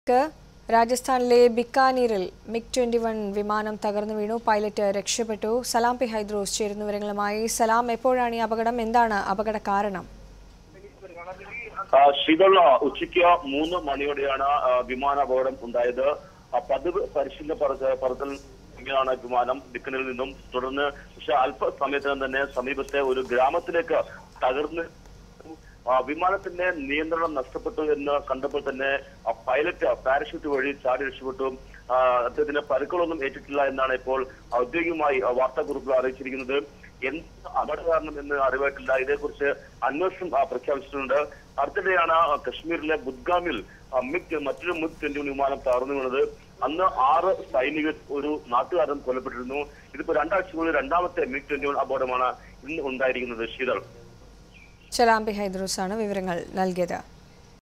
വിവരങ്ങളിലേക്ക് രാജസ്ഥാനിലെ ബിക്കാനീറിൽ MiG twenty one വിമാനം തകർന്നു വീണു പൈലറ്റ് രക്ഷപ്പെട്ടു സലാം പി ഹൈദ്രോസ് ചേരുന്ന വിവരങ്ങളുമായി സലാം എപ്പോഴാണ് ഈ അപകടം എന്താണ് അപകട കാരണം ആ, ശീതൾ ആ, ഉച്ചയ്ക്ക് മൂന്ന് മണിയോടെയാണ് ആ, വിമാനാപകടം ഉണ്ടായത് ആ, പതിവ് പരിശീലന പറ- പറത്തൽ ാണ് വിമാനം ഡിക്കനിൽ നിന്നും തുടർന്ന് പക്ഷെ അല്പസമയത്തിനും തന്നെ സമീപത്തെ ഒരു ഗ്രാമത്തിലേക്ക് തകർന്ന് ആ, വിമാനത്തിന്റെ നിയന്ത്രണം നഷ്ടപ്പെട്ടു എന്ന് കണ്ടപ്പോൾ തന്നെ ആ പൈലറ്റ് പാരഷൂട്ട് വഴി ചാടി രക്ഷപ്പെട്ടു ആ, അദ്ദേഹത്തിന് പരുക്കളൊന്നും ഏറ്റിട്ടില്ല എന്നാണ് ഇപ്പോൾ ഔദ്യോഗികമായി ആ, വാർത്താക്കുറിപ്പിൽ അറിയിച്ചിരിക്കുന്നത് എന്ത് അപകട കാരണം എന്ന് അറിവായിട്ടില്ല ഇതേക്കുറിച്ച് അന്വേഷണം ആ, പ്രഖ്യാപിച്ചിട്ടുണ്ട് അടുത്തിടെയാണ് ആ, കശ്മീരിലെ ബുദ്ഗാമിൽ ആ, മിഗ് മറ്റൊരു മിഗ് ട്വന്റി വിമാനം തകർന്നു വീണത് അന്ന് ആറ് സൈനികർ ഒരു നാട്ടുകാരൻ കൊല്ലപ്പെട്ടിരുന്നു ഇതിപ്പോ രണ്ടാഴ്ചക്കുള്ളിൽ രണ്ടാമത്തെ മിഗ് ട്വന്റി വൺ അപകടമാണ് ഇന്ന് ഉണ്ടായിരിക്കുന്നത് ശീതൾ സലാം പി ഹൈദ്രോസ് ആണ് വിവരങ്ങൾ നൽകിയത്